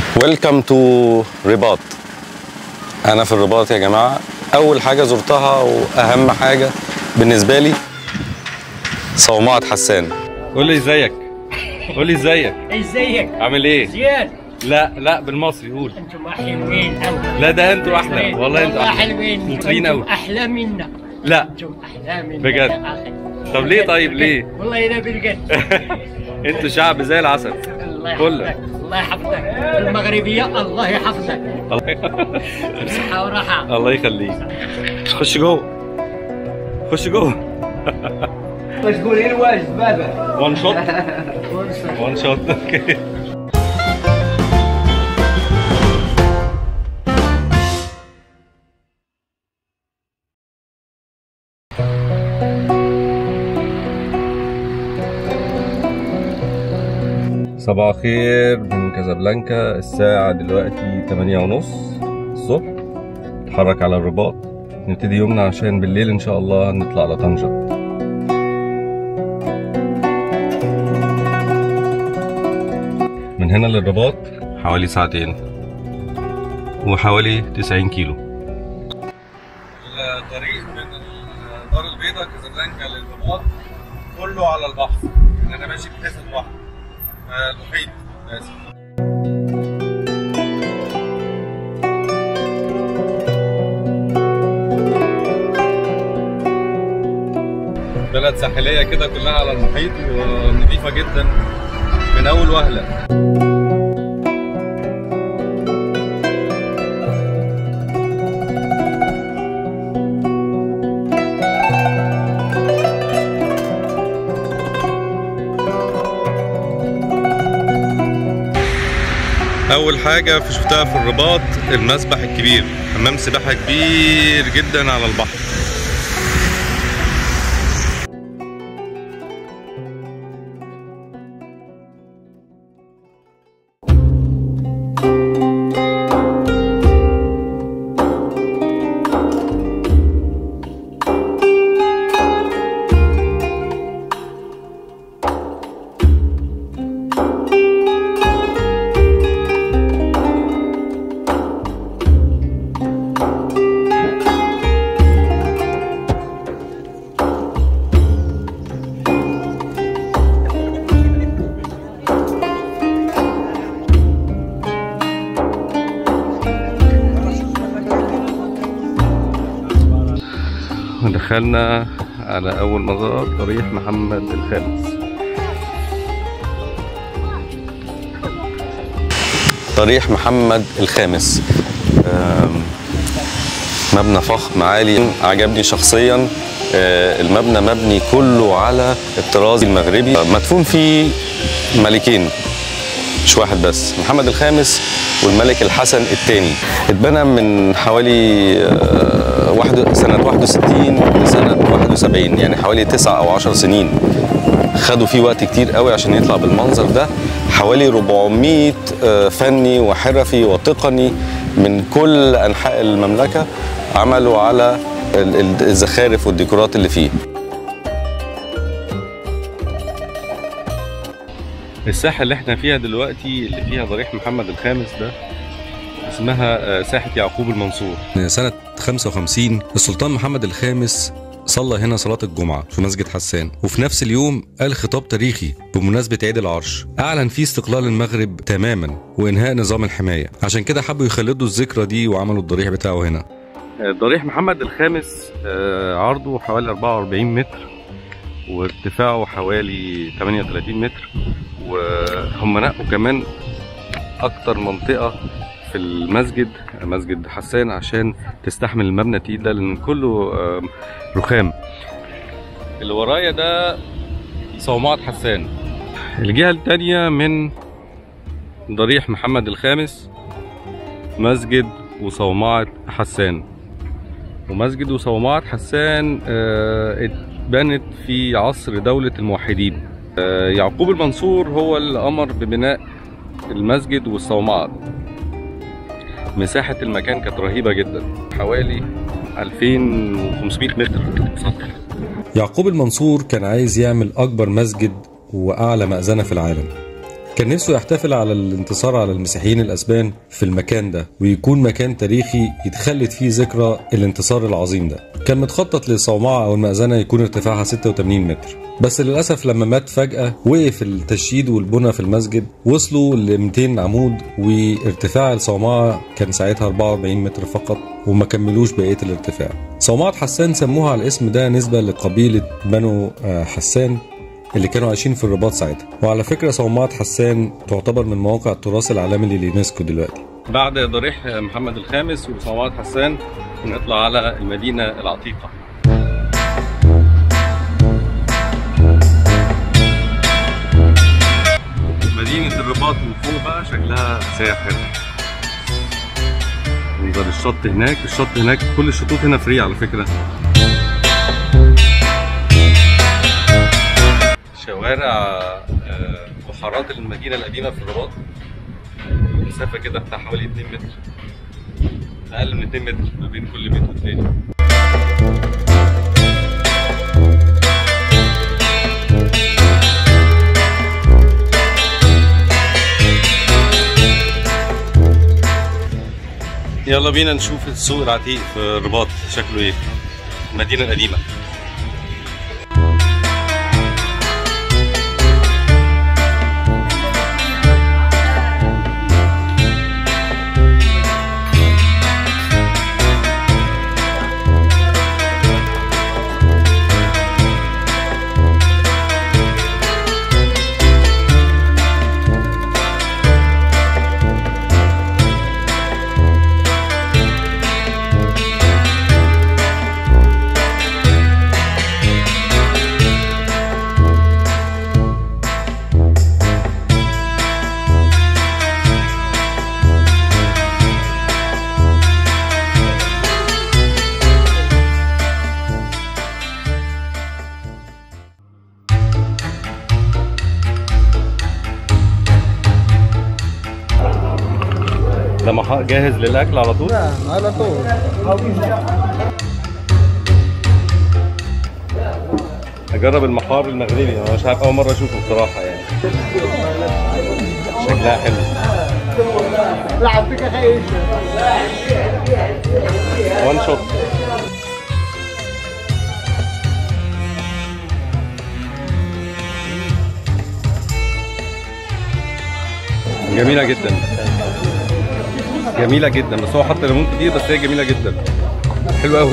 ويلكم تو رباط انا في الرباط يا جماعه اول حاجه زرتها واهم حاجه بالنسبه لي صومعه حسان قول لي ازيك قول لي ازيك ازيك عامل ايه زياد لا لا بالمصري قول انتم حلوين قوي لا ده انتوا احلى والله انتوا والله احلى حلوين شاطرين انتم قوي احلى منا لا انتم احلى منا بجد؟ يا أخي. طب ليه بجد، طيب بجد. ليه؟ والله لا بجد انتوا شعب زي العسل الله كله. يحفظك الله يحفظك المغربية الله يحفظك بصحة وراحة الله يخليك خش جوه خش جوه واش تقولي الواجب بابا وان شوت وان شوت اوكي صباح الخير من كازابلانكا الساعة دلوقتي 8 ونص الصبح نتحرك على الرباط نبتدي يومنا عشان بالليل ان شاء الله نطلع على طنجة من هنا للرباط حوالي ساعتين وحوالي 90 كيلو الطريق من الدار البيضاء كازابلانكا للرباط كله على البحر يعني انا ماشي في حته البحر آه، المحيط اسف بلد ساحليه كده كلها على المحيط ونظيفه جدا من اول وهله اول حاجه في شفتها في الرباط المسبح الكبير حمام سباحه كبير جدا على البحر دخلنا على اول مزار ضريح محمد الخامس ضريح محمد الخامس آم، مبنى فخم عالي عجبني شخصيا آه، المبنى مبني كله على الطراز المغربي مدفون فيه ملكين مش واحد بس محمد الخامس والملك الحسن الثاني اتبنى من حوالي آه، واحد سنة 61 لسنة 71 يعني حوالي 9 أو 10 سنين خدوا فيه وقت كتير قوي عشان يطلع بالمنظر ده حوالي 400 آه، فني وحرفي وتقني من كل أنحاء المملكة عملوا على ال- ال- الزخارف والديكورات اللي فيه الساحة اللي احنا فيها دلوقتي اللي فيها ضريح محمد الخامس ده اسمها آه، ساحة يعقوب المنصور سنة 55 السلطان محمد الخامس صلى هنا صلاة الجمعة في مسجد حسان وفي نفس اليوم قال خطاب تاريخي بمناسبة عيد العرش أعلن فيه استقلال المغرب تماما وإنهاء نظام الحماية عشان كده حبوا يخلدوا الذكرى دي وعملوا الضريح بتاعه هنا ضريح محمد الخامس آه، عرضه حوالي 44 متر وارتفاعه حوالي 38 متر وهم نقوا كمان اكتر منطقه في المسجد مسجد حسان عشان تستحمل المبنى التقيل ده لان كله آم، رخام اللي ورايا ده صومعة حسان الجهة التانية من ضريح محمد الخامس مسجد وصومعة حسان ومسجد وصومعة حسان آه، اتبنت في عصر دولة الموحدين آه، يعقوب المنصور هو اللي أمر ببناء المسجد والصومعة مساحة المكان كانت رهيبة جدا حوالي 2500 متر سطح يعقوب المنصور كان عايز يعمل أكبر مسجد وأعلى مأذنة في العالم كان نفسه يحتفل على الانتصار على المسيحيين الأسبان في المكان ده ويكون مكان تاريخي يتخلد فيه ذكرى الانتصار العظيم ده كان متخطط للصومعة أو المأذنة يكون ارتفاعها 86 متر بس للأسف لما مات فجأة وقف التشييد والبنى في المسجد وصلوا ل 200 عمود وارتفاع الصومعة كان ساعتها 44 متر فقط وما كملوش بقية الارتفاع صومعة حسان سموها على الاسم ده نسبة لقبيلة بنو حسان اللي كانوا عايشين في الرباط ساعتها وعلى فكرة صومعة حسان تعتبر من مواقع التراث العالمي لليونسكو دلوقتي بعد ضريح محمد الخامس وصومعة حسان نطلع على المدينة العتيقة مدينة الرباط من فوق بقى شكلها ساحر منظر الشط هناك الشط هناك كل الشطوط هنا فري على فكرة شوارع بحارات المدينة القديمة في الرباط مسافة كده بتاع حوالي 2 متر أقل من 2 متر ما بين كل بيت والتاني يلا بينا نشوف السوق العتيق في الرباط شكله ايه المدينة القديمة ده محا جاهز للاكل على طول على طول اجرب المحار المغربي انا مش عارف اول مره اشوفه بصراحه يعني شكلها حلو لعب فيك خايف وان شوت جميله جدا جميله جدا بس هو حط ليمون كتير بس هي جميله جدا حلوه قوي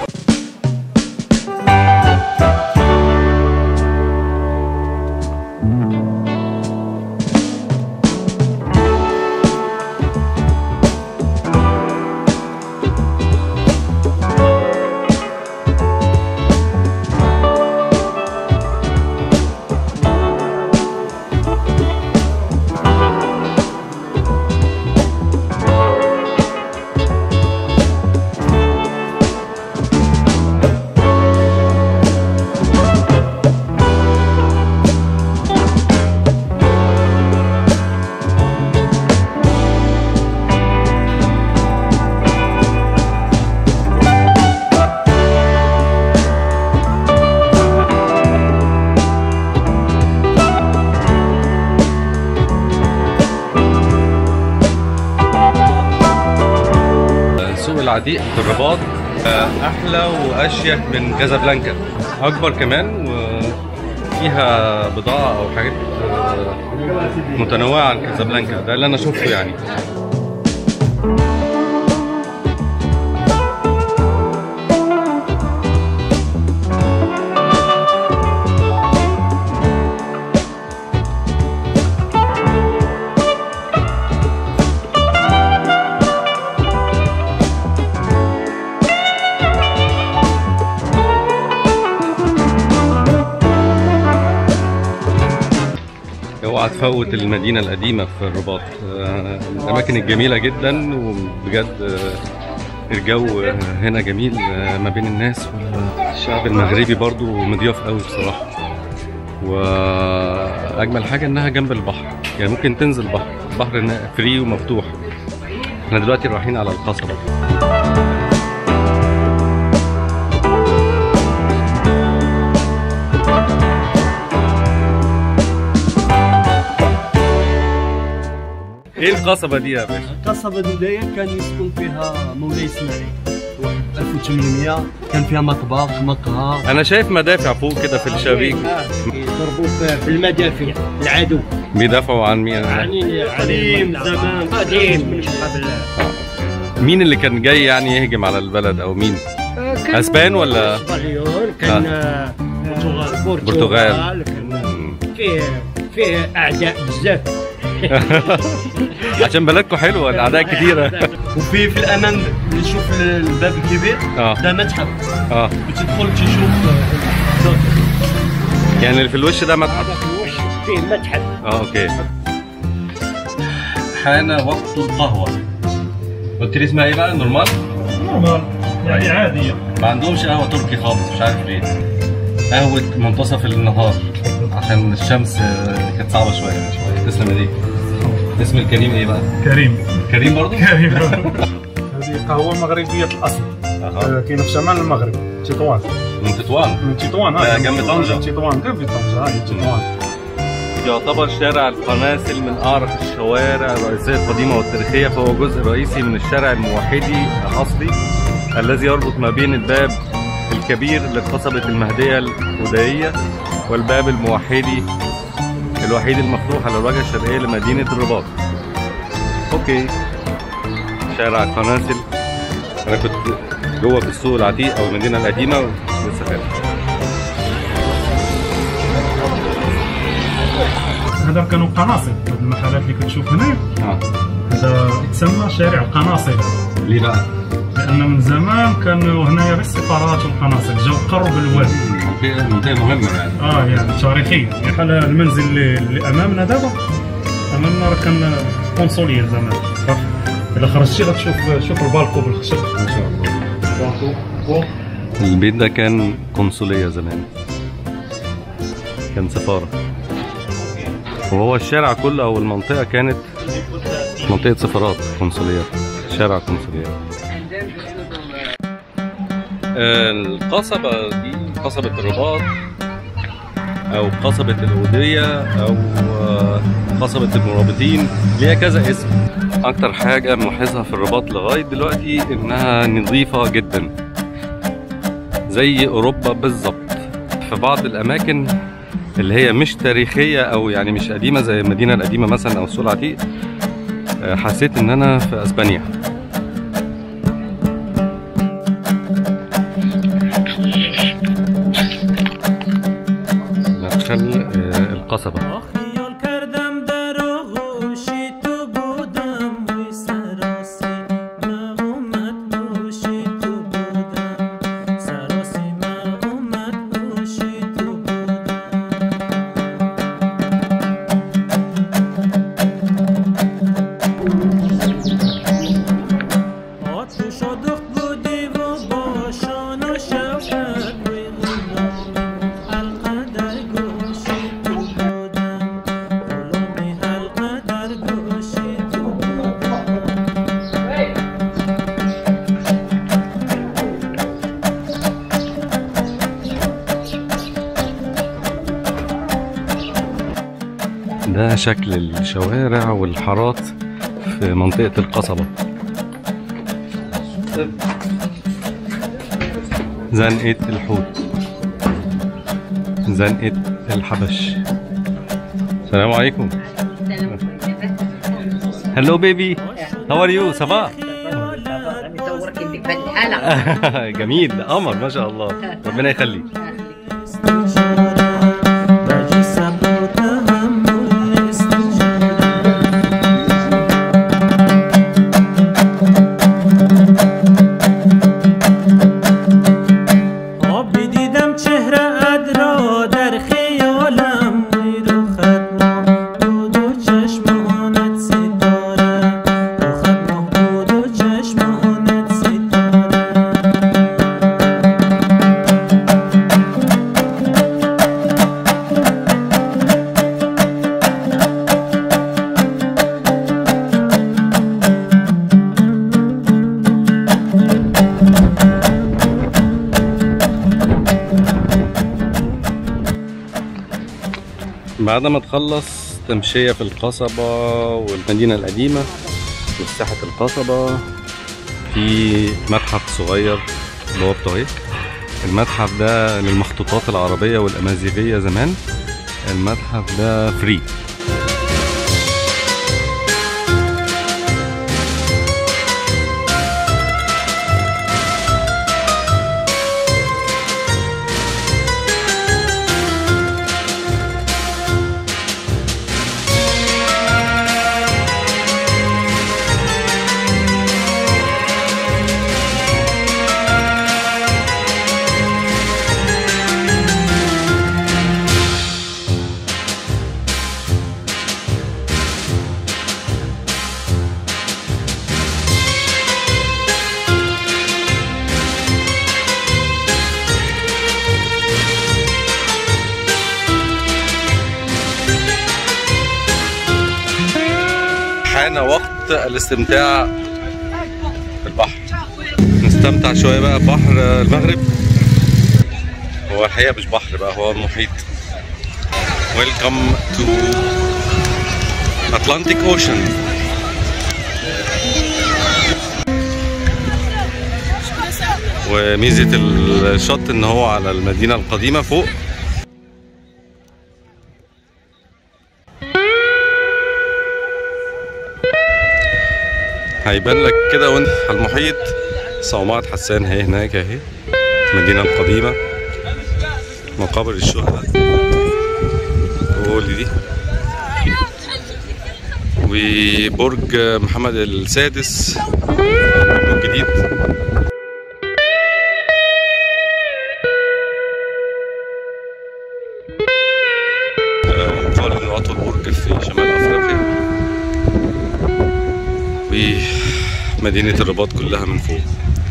السوق العتيق في الرباط آه، احلى واشيك من كازابلانكا اكبر كمان وفيها بضاعه او حاجات آه، متنوعه عن كازابلانكا ده اللي انا شفته يعني اوعى تفوت المدينة القديمة في الرباط آه، الأماكن الجميلة جدا وبجد آه، الجو آه، هنا جميل آه، ما بين الناس والشعب المغربي برضو مضياف قوي بصراحة وأجمل حاجة إنها جنب البحر يعني ممكن تنزل بحر البحر هنا فري ومفتوح احنا دلوقتي رايحين على القصبة ايه القصبه دي يا باشا القصبة دودية كان يسكن فيها مولاي اسماعيل واحد 1800 كان فيها مطبخ مقهى انا شايف مدافع فوق كده في الشبابيك يضربوا في المدافع العدو بيدافعوا عن مين يعني قديم زمان قديم من قبل مين اللي كان جاي يعني يهجم على البلد او مين كان أسبان ولا؟ اسبانيول كان آه، برتغال برتغال. كان فيه فيه اعداء بزاف عشان بلدكم حلوه الاعداء كتيره وفي في الامام اللي تشوف الباب الكبير اه ده متحف اه بتدخل تشوف آه، يعني اللي في الوش ده متحف هذا في الوش فيه متحف اه اوكي حان وقت القهوه قلت لي اسمها ايه بقى نورمال نورمال يعني عادية ما عندهمش قهوه تركي خالص مش عارف ليه قهوه منتصف النهار عشان الشمس آه، كانت صعبه شويه شويه تسلم ايديك اسم الكريم ايه بقى كريم كريم برضو كريم هذه قهوة مغربية الأصل اها آه، كاينة في شمال المغرب تطوان من تطوان من تطوان ده هاي جنب طنجة. تطوان جنب طنجة هاي تطوان يعتبر شارع القناصل من أعرق الشوارع الرئيسية القديمة والتاريخية فهو جزء رئيسي من الشارع الموحدي الأصلي الذي يربط ما بين الباب الكبير لقصبة المهدية الهدائية والباب الموحدي الوحيد المفتوح على الواجهة الشرقية لمدينة الرباط. أوكي شارع القناصل أنا كنت جوه في السوق العتيق أو المدينة القديمة ولسه خارج. هذا كانوا قناصل هاد المحلات اللي كتشوف هنا آه. هذا يتسمى شارع القناصل ليه بقى؟ لأن من زمان كانوا هنايا غير السفارات والقناصل جاو قرب الوادي منطقة منطقة مهمة يعني. اه يعني تاريخية يعني بحال المنزل اللي, اللي أمامنا دابا أمامنا راه كان قنصلية زمان صح؟ إلا خرجتي غتشوف شوف البالكو بالخشب ما شاء الله. البالكو فوق البيت ده كان قنصلية زمان كان سفارة وهو الشارع كله أو المنطقة كانت منطقة سفارات قنصليات شارع قنصليات آه، القصبة دي قصبة الرباط أو قصبة الأودية أو آه، قصبة المرابطين ليها كذا اسم أكتر حاجة ملاحظها في الرباط لغاية دلوقتي إنها نظيفة جدا زي اوروبا بالظبط في بعض الاماكن اللي هي مش تاريخيه او يعني مش قديمه زي المدينه القديمه مثلا او السوق العتيق آه، حسيت ان انا في اسبانيا مدخل آه، القصبه خیال کردم در آغوشی تو بودم وی سراسی مقومت گوشی تو بودم سراسی مقومت گوشی تو بودم آت تو شادق بودی و باشان و شوقت وی غلامی حلقه در گوشی تو بودم غلامی حلقه در گوشی تو بودم ده شكل الشوارع والحارات في منطقة القصبة زنقة الحوت زنقة الحبش السلام عليكم هلو بيبي هاو ار يو صباح مصورك انك بهذه الحاله جميل قمر ما شاء الله ربنا يخليك استجاره باجي صبر وتحمل استجاره آبی دیدم چهره اد را در خیالم وی رخت ماه بود و چشمانت ستاره رخت ماه بود و چشمانت ستاره بعد ما تخلص ت- تمشية في القصبة والمدينة القديمة مساحة القصبة في متحف صغير بوابته اهي المتحف ده للمخطوطات العربية والأمازيغية زمان المتحف ده فري حان وقت الاستمتاع بالبحر نستمتع شوية بقى ببحر المغرب هو الحقيقة مش بحر بقى هو محيط Welcome to Atlantic Ocean وميزة الشط ان هو على المدينة القديمة فوق هيبان لك كده وانت على المحيط صومعة حسان هي هناك اهي المدينة القديمة مقابر الشهداء كل دي وبرج محمد السادس برج جديد آه، يقال انه اطول برج في شمال افريقيا ومدينة الرباط كلها من فوق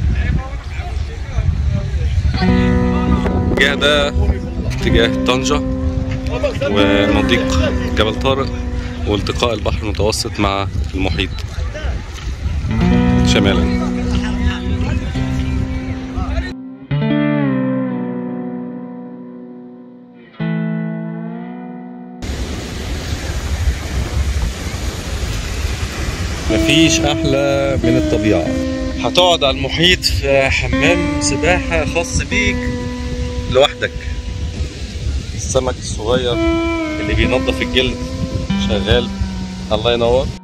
الاتجاه ده اتجاه طنجة ومضيق جبل طارق والتقاء البحر المتوسط مع المحيط شمالا مفيش احلى من الطبيعه هتقعد على المحيط في حمام سباحه خاص بيك لوحدك السمك الصغير اللي بينظف الجلد شغال الله ينور